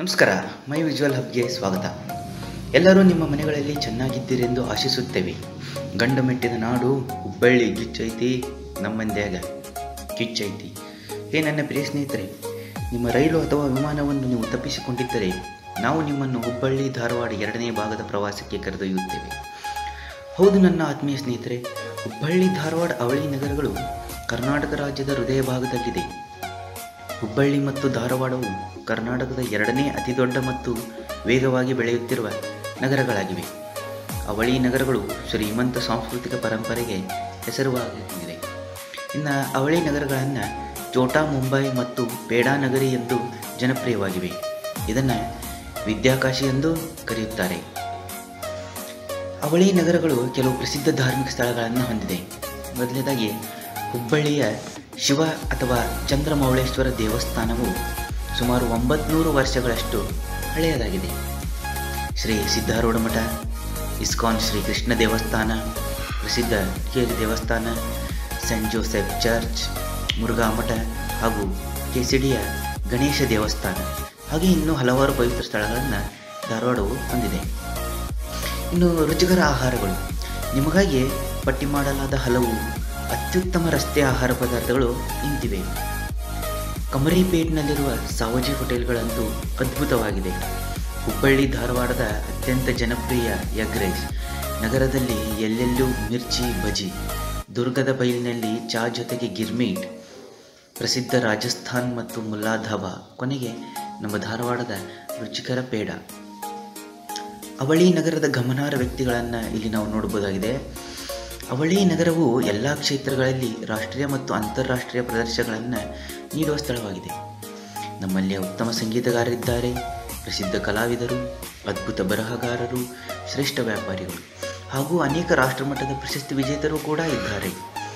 ನಮಸ್ಕಾರ ಮೈ ವಿಜುವಲ್ ಹಬ್ಗೆ ಸ್ವಾಗತ ಎಲ್ಲರೂ ನಿಮ್ಮ ಮನೆಗಳಲ್ಲಿ ಚೆನ್ನಾಗಿದ್ದೀರೆಂದು ಆಶಿಸುತ್ತೇವೆ ಗಂಡು ಮೆಟ್ಟಿದ ನಾಡು ಹುಬ್ಬಳ್ಳಿ ಗಿಚ್ಚೈತಿ ನಮ್ಮಂದ್ಯಾಗ ಕಿಚ್ಚೈತಿ ಹೇ ನನ್ನ ಪ್ರಿಯ ಸ್ನೇಹಿತರೆ ನಿಮ್ಮ ರೈಲು ಅಥವಾ ವಿಮಾನವನ್ನು ನೀವು ತಪ್ಪಿಸಿಕೊಂಡಿದ್ದರೆ ನಾವು ನಿಮ್ಮನ್ನು ಹುಬ್ಬಳ್ಳಿ ಧಾರವಾಡ ಎರಡನೇ ಭಾಗದ ಪ್ರವಾಸಕ್ಕೆ ಕರೆದೊಯ್ಯುತ್ತೇವೆ ಹೌದು ನನ್ನ ಆತ್ಮೀಯ ಸ್ನೇಹಿತರೆ ಹುಬ್ಬಳ್ಳಿ ಧಾರವಾಡ ಅವಳಿ ನಗರಗಳು ಕರ್ನಾಟಕ ರಾಜ್ಯದ ಹೃದಯ ಭಾಗದಲ್ಲಿದೆ ಹುಬ್ಬಳ್ಳಿ ಮತ್ತು ಧಾರವಾಡವು ಕರ್ನಾಟಕದ ಎರಡನೇ ಅತಿದೊಡ್ಡ ಮತ್ತು ವೇಗವಾಗಿ ಬೆಳೆಯುತ್ತಿರುವ ನಗರಗಳಾಗಿವೆ ಅವಳಿ ನಗರಗಳು ಶ್ರೀಮಂತ ಸಾಂಸ್ಕೃತಿಕ ಪರಂಪರೆಗೆ ಹೆಸರುವಾಗಿದೆ ಇನ್ನು ಅವಳಿ ನಗರಗಳನ್ನು ಚೋಟಾ ಮುಂಬೈ ಮತ್ತು ಪೇಡಾ ನಗರಿ ಎಂದು ಜನಪ್ರಿಯವಾಗಿವೆ ಇದನ್ನು ವಿದ್ಯಾಕಾಶಿ ಎಂದು ಕರೆಯುತ್ತಾರೆ ಅವಳಿ ನಗರಗಳು ಕೆಲವು ಪ್ರಸಿದ್ಧ ಧಾರ್ಮಿಕ ಸ್ಥಳಗಳನ್ನು ಹೊಂದಿದೆ ಮೊದಲನೇದಾಗಿ ಹುಬ್ಬಳ್ಳಿಯ ಶಿವ ಅಥವಾ ಚಂದ್ರಮೌಳೇಶ್ವರ ದೇವಸ್ಥಾನವು ಸುಮಾರು ಒಂಬತ್ನೂರು ವರ್ಷಗಳಷ್ಟು ಹಳೆಯದಾಗಿದೆ ಶ್ರೀ ಸಿದ್ಧಾರೂಢ ಮಠ ಇಸ್ಕಾನ್ ಶ್ರೀ ಕೃಷ್ಣ ದೇವಸ್ಥಾನ ಪ್ರಸಿದ್ಧ ಕೇರಿ ದೇವಸ್ಥಾನ ಸೆಂಟ್ ಜೋಸೆಫ್ ಚರ್ಚ್ ಮುರುಘಾ ಮಠ ಹಾಗೂ ಕೆಸಿಡಿಯ ಗಣೇಶ ದೇವಸ್ಥಾನ ಹಾಗೆ ಇನ್ನೂ ಹಲವಾರು ಪವಿತ್ರ ಸ್ಥಳಗಳನ್ನು ಧಾರವಾಡವು ಹೊಂದಿದೆ ಇನ್ನು ರುಚಿಕರ ಆಹಾರಗಳು ನಿಮಗಾಗಿ ಪಟ್ಟಿ ಮಾಡಲಾದ ಹಲವು ಅತ್ಯುತ್ತಮ ರಸ್ತೆ ಆಹಾರ ಪದಾರ್ಥಗಳು ಇಂತಿವೆ ಕಮರಿಪೇಟ್ನಲ್ಲಿರುವ ಸಾವಜಿ ಹೋಟೆಲ್ಗಳಂತೂ ಅದ್ಭುತವಾಗಿದೆ ಹುಬ್ಬಳ್ಳಿ ಧಾರವಾಡದ ಅತ್ಯಂತ ಜನಪ್ರಿಯ ಎಗ್ ರೈಸ್ ನಗರದಲ್ಲಿ ಎಲ್ಲೆಲ್ಲೂ ಮಿರ್ಚಿ ಬಜಿ ದುರ್ಗದ ಬೈಲಿನಲ್ಲಿ ಚಾ ಜೊತೆಗೆ ಗಿರ್ಮೀಟ್ ಪ್ರಸಿದ್ಧ ರಾಜಸ್ಥಾನ್ ಮತ್ತು ಮುಲ್ಲಾ ಧಾಬಾ ಕೊನೆಗೆ ನಮ್ಮ ಧಾರವಾಡದ ರುಚಿಕರ ಪೇಡ ಅವಳಿ ನಗರದ ಗಮನಾರ್ಹ ವ್ಯಕ್ತಿಗಳನ್ನು ಇಲ್ಲಿ ನಾವು ನೋಡಬಹುದಾಗಿದೆ ಅವಳಿ ನಗರವು ಎಲ್ಲ ಕ್ಷೇತ್ರಗಳಲ್ಲಿ ರಾಷ್ಟ್ರೀಯ ಮತ್ತು ಅಂತಾರಾಷ್ಟ್ರೀಯ ಪ್ರದರ್ಶನಗಳನ್ನು ನೀಡುವ ಸ್ಥಳವಾಗಿದೆ ನಮ್ಮಲ್ಲಿ ಉತ್ತಮ ಸಂಗೀತಗಾರರಿದ್ದಾರೆ ಪ್ರಸಿದ್ಧ ಕಲಾವಿದರು ಅದ್ಭುತ ಬರಹಗಾರರು ಶ್ರೇಷ್ಠ ವ್ಯಾಪಾರಿಗಳು ಹಾಗೂ ಅನೇಕ ರಾಷ್ಟ್ರಮಟ್ಟದ ಪ್ರಶಸ್ತಿ ವಿಜೇತರು ಕೂಡ ಇದ್ದಾರೆ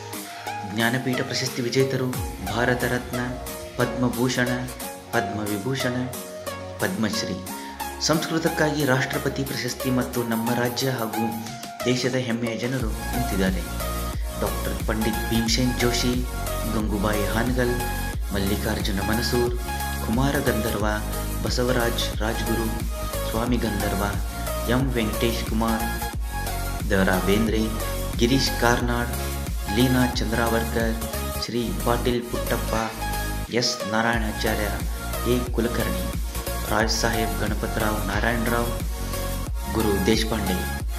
ಜ್ಞಾನಪೀಠ ಪ್ರಶಸ್ತಿ ವಿಜೇತರು ಭಾರತ ರತ್ನ ಪದ್ಮಭೂಷಣ ಪದ್ಮವಿಭೂಷಣ ಪದ್ಮಶ್ರೀ ಸಂಸ್ಕೃತಕ್ಕಾಗಿ ರಾಷ್ಟ್ರಪತಿ ಪ್ರಶಸ್ತಿ ಮತ್ತು ನಮ್ಮ ರಾಜ್ಯ ಹಾಗೂ ದೇಶದ ಹೆಮ್ಮೆಯ ಜನರು ನಿಂತಿದ್ದಾರೆ doctor Pandit Bhimsen Joshi Gangubai Hangal Mallikarjun Mansur Kumar Gandharva Basavaraj Rajguru Swami Gandharva M Venkatesh Kumar Da Ra Bendre Girish Karnad Leena Chandavarkar Shri Patil Puttappa S Narayanacharya A Kulkarni Raj Saheb Ganapatrao Narayanrao Guru Deshpande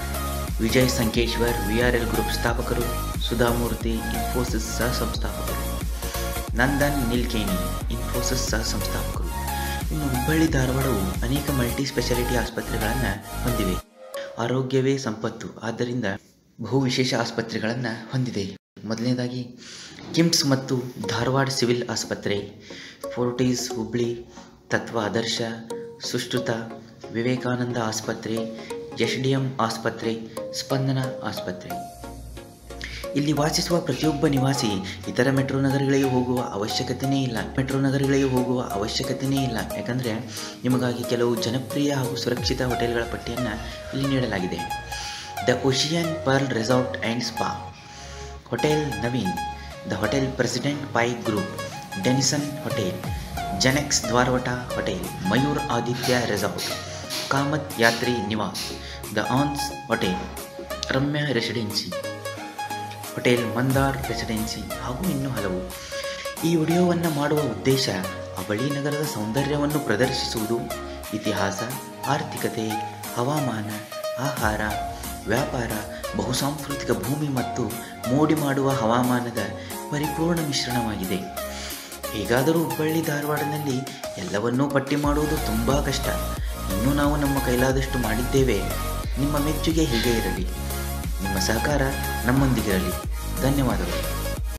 Vijay Sankeshwar V R L group ಸ್ಥಾಪಕರು ಸುಧಾಮೂರ್ತಿ ಇನ್ಫೋಸಿಸ್ ಸಹ ಸಂಸ್ಥಾಪಕರು ನಂದನ್ ನಿಲ್ಕೇನಿ ಇನ್ಫೋಸಿಸ್ ಸಹ ಸಂಸ್ಥಾಪಕರು ಇನ್ನು ಹುಬ್ಬಳ್ಳಿ ಧಾರವಾಡವು ಅನೇಕ ಮಲ್ಟಿ ಸ್ಪೆಷಾಲಿಟಿ ಆಸ್ಪತ್ರೆಗಳನ್ನು ಹೊಂದಿವೆ ಆರೋಗ್ಯವೇ ಸಂಪತ್ತು ಆದ್ದರಿಂದ ಬಹು ವಿಶೇಷ ಆಸ್ಪತ್ರೆಗಳನ್ನು ಹೊಂದಿದೆ ಮೊದಲನೇದಾಗಿ ಕಿಮ್ಸ್ ಮತ್ತು ಧಾರವಾಡ ಸಿವಿಲ್ ಆಸ್ಪತ್ರೆ ಫೋರ್ಟೀಸ್ ಹುಬ್ಳಿ ತತ್ವ ಆದರ್ಶ ಸುಶ್ರುತ ವಿವೇಕಾನಂದ ಆಸ್ಪತ್ರೆ ಎಸ್ ಡಿ ಎಂ ಆಸ್ಪತ್ರೆ ಸ್ಪಂದನ ಆಸ್ಪತ್ರೆ ಇಲ್ಲಿ ವಾಸಿಸುವ ಪ್ರತಿಯೊಬ್ಬ ನಿವಾಸಿ ಇತರ ಮೆಟ್ರೋ ನಗರಗಳಿಗೆ ಹೋಗುವ ಅವಶ್ಯಕತೆಯೇ ಇಲ್ಲ ಮೆಟ್ರೋ ನಗರಗಳಿಗೆ ಹೋಗುವ ಅವಶ್ಯಕತೆಯೇ ಇಲ್ಲ ಯಾಕಂದರೆ ನಿಮಗಾಗಿ ಕೆಲವು ಜನಪ್ರಿಯ ಹಾಗೂ ಸುರಕ್ಷಿತ ಹೋಟೆಲ್ಗಳ ಪಟ್ಟಿಯನ್ನು ಇಲ್ಲಿ ನೀಡಲಾಗಿದೆ the ocean pearl resort and spa hotel Naveen the hotel president Pai group Denissons hotel ಜನೆಕ್ಸ್ ದ್ವಾರವಟ hotel Mayur Aditya resort Kamat Yatri Niwas the ಆನ್ಸ್ hotel Ramya residency hotel Mandar residency ಹಾಗೂ ಇನ್ನೂ ಹಲವು ಈ ವಿಡಿಯೋವನ್ನು ಮಾಡುವ ಉದ್ದೇಶ ಅವಳಿ ನಗರದ ಸೌಂದರ್ಯವನ್ನು ಪ್ರದರ್ಶಿಸುವುದು ಇತಿಹಾಸ ಆರ್ಥಿಕತೆ ಹವಾಮಾನ ಆಹಾರ ವ್ಯಾಪಾರ ಬಹುಸಾಂಸ್ಕೃತಿಕ ಭೂಮಿ ಮತ್ತು ಮೋಡಿ ಮಾಡುವ ಹವಾಮಾನದ ಪರಿಪೂರ್ಣ ಮಿಶ್ರಣವಾಗಿದೆ ಹೇಗಾದರೂ ಹುಬ್ಬಳ್ಳಿ ಧಾರವಾಡನಲ್ಲಿ ಎಲ್ಲವನ್ನೂ ಪಟ್ಟಿ ಮಾಡುವುದು ತುಂಬ ಕಷ್ಟ ಇನ್ನೂ ನಾವು ನಮ್ಮ ಕೈಲಾದಷ್ಟು ಮಾಡಿದ್ದೇವೆ ನಿಮ್ಮ ಮೆಚ್ಚುಗೆ ಹೀಗೆ ಇರಲಿ ನಿಮ್ಮ ಸಹಕಾರ ನಮ್ಮೊಂದಿಗಿರಲಿ ಧನ್ಯವಾದಗಳು